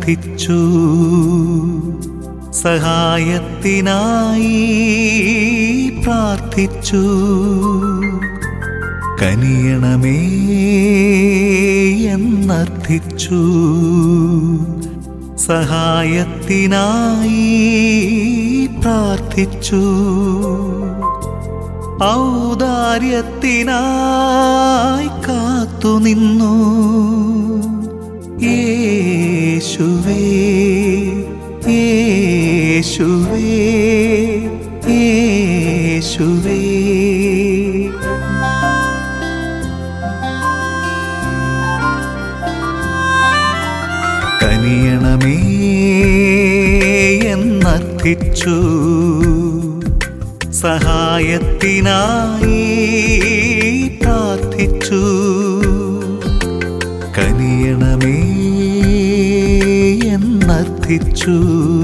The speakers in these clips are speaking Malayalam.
പ്രാർത്ഥിച്ചു സഹായത്തിനായി പ്രാർത്ഥിച്ചു കനിയണമേ എന്നർത്ഥിച്ചു സഹായത്തിനായി പ്രാർത്ഥിച്ചു ഔദാര്യത്തിനായി കാത്തുനിന്നു യേശുവേ യേശുവേ യേശുവേ കനിയണമേ എന്നർത്ഥിച്ചു സഹായത്തിനായി പ്രാർത്ഥിച്ചു കനിയണമേ എന്നർത്ഥിച്ചു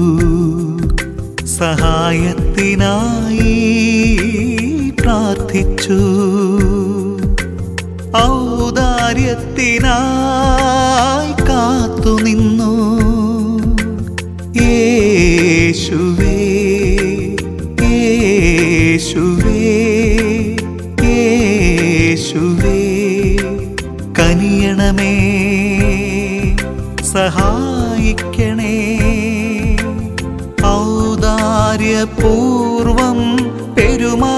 സഹായത്തിനായി പ്രാർത്ഥിച്ചു ഔദാര്യത്തിനായി കാത്തുനിന്നു യേശുവേ യേശുവേ യേശുവേ കനിയണമേ സഹായിക്കണേ ഔദാര്യപൂർവം പെരുമാ